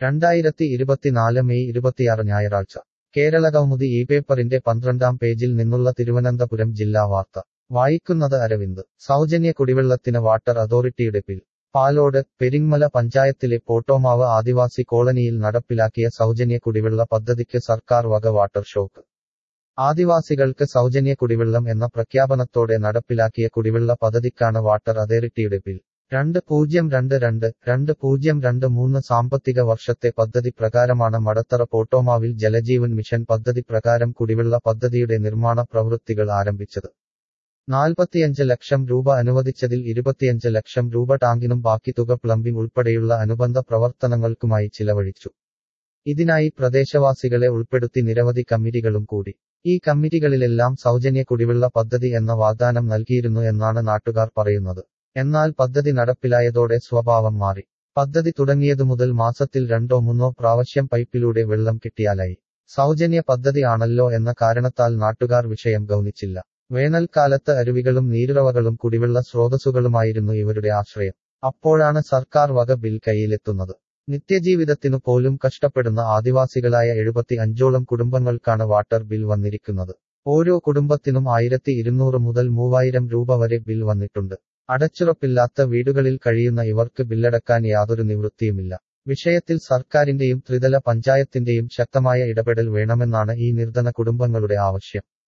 രണ്ടായിരത്തി ഇരുപത്തിനാല് മെയ് ഇരുപത്തിയാറ് ഞായറാഴ്ച കേരള കൗമുദി ഈ പേപ്പറിന്റെ പന്ത്രണ്ടാം പേജിൽ നിന്നുള്ള തിരുവനന്തപുരം ജില്ലാ വാർത്ത വായിക്കുന്നത് അരവിന്ദ് സൗജന്യ കുടിവെള്ളത്തിന് വാട്ടർ അതോറിറ്റിയുടെ ബിൽ പാലോട് പെരിങ്ങമല പഞ്ചായത്തിലെ പോട്ടോമാവ് ആദിവാസി കോളനിയിൽ നടപ്പിലാക്കിയ സൗജന്യ കുടിവെള്ള പദ്ധതിക്ക് സർക്കാർ വക വാട്ടർ ഷോക്ക് ആദിവാസികൾക്ക് സൗജന്യ കുടിവെള്ളം എന്ന പ്രഖ്യാപനത്തോടെ നടപ്പിലാക്കിയ കുടിവെള്ള പദ്ധതിക്കാണ് വാട്ടർ അതോറിറ്റിയുടെ ബിൽ രണ്ട് പൂജ്യം രണ്ട് രണ്ട് രണ്ട് പൂജ്യം രണ്ട് മൂന്ന് സാമ്പത്തിക വർഷത്തെ പദ്ധതി പ്രകാരമാണ് മടത്തറ പോട്ടോമാവിൽ ജലജീവൻ മിഷൻ പദ്ധതി പ്രകാരം കുടിവെള്ള പദ്ധതിയുടെ നിർമ്മാണ പ്രവൃത്തികൾ ആരംഭിച്ചത് നാൽപ്പത്തിയഞ്ച് ലക്ഷം രൂപ അനുവദിച്ചതിൽ ഇരുപത്തിയഞ്ച് ലക്ഷം രൂപ ടാങ്കിനും ബാക്കി തുക പ്ലംബിംഗ് ഉൾപ്പെടെയുള്ള അനുബന്ധ പ്രവർത്തനങ്ങൾക്കുമായി ചിലവഴിച്ചു ഇതിനായി പ്രദേശവാസികളെ ഉൾപ്പെടുത്തി നിരവധി കമ്മിറ്റികളും കൂടി ഈ കമ്മിറ്റികളിലെല്ലാം സൗജന്യ കുടിവെള്ള പദ്ധതി എന്ന വാഗ്ദാനം നൽകിയിരുന്നു എന്നാണ് നാട്ടുകാർ പറയുന്നത് എന്നാൽ പദ്ധതി നടപ്പിലായതോടെ സ്വഭാവം മാറി പദ്ധതി തുടങ്ങിയതു മുതൽ മാസത്തിൽ രണ്ടോ മൂന്നോ പ്രാവശ്യം പൈപ്പിലൂടെ വെള്ളം കിട്ടിയാലായി സൗജന്യ പദ്ധതി ആണല്ലോ എന്ന കാരണത്താൽ നാട്ടുകാർ വിഷയം ഗൗനിച്ചില്ല വേനൽക്കാലത്ത് അരുവികളും നീരുറവകളും കുടിവെള്ള സ്രോതസ്സുകളുമായിരുന്നു ഇവരുടെ ആശ്രയം അപ്പോഴാണ് സർക്കാർ വക ബിൽ കയ്യിലെത്തുന്നത് നിത്യജീവിതത്തിനു പോലും കഷ്ടപ്പെടുന്ന ആദിവാസികളായ എഴുപത്തി അഞ്ചോളം കുടുംബങ്ങൾക്കാണ് വാട്ടർ ബിൽ വന്നിരിക്കുന്നത് ഓരോ കുടുംബത്തിനും ആയിരത്തി ഇരുന്നൂറ് മുതൽ മൂവായിരം രൂപ വരെ ബിൽ വന്നിട്ടുണ്ട് അടച്ചുറപ്പില്ലാത്ത വീടുകളിൽ കഴിയുന്ന ഇവർക്ക് ബില്ലടക്കാൻ യാതൊരു നിവൃത്തിയുമില്ല വിഷയത്തിൽ സർക്കാരിന്റെയും ത്രിതല പഞ്ചായത്തിന്റെയും ശക്തമായ ഇടപെടൽ വേണമെന്നാണ് ഈ നിർധന കുടുംബങ്ങളുടെ ആവശ്യം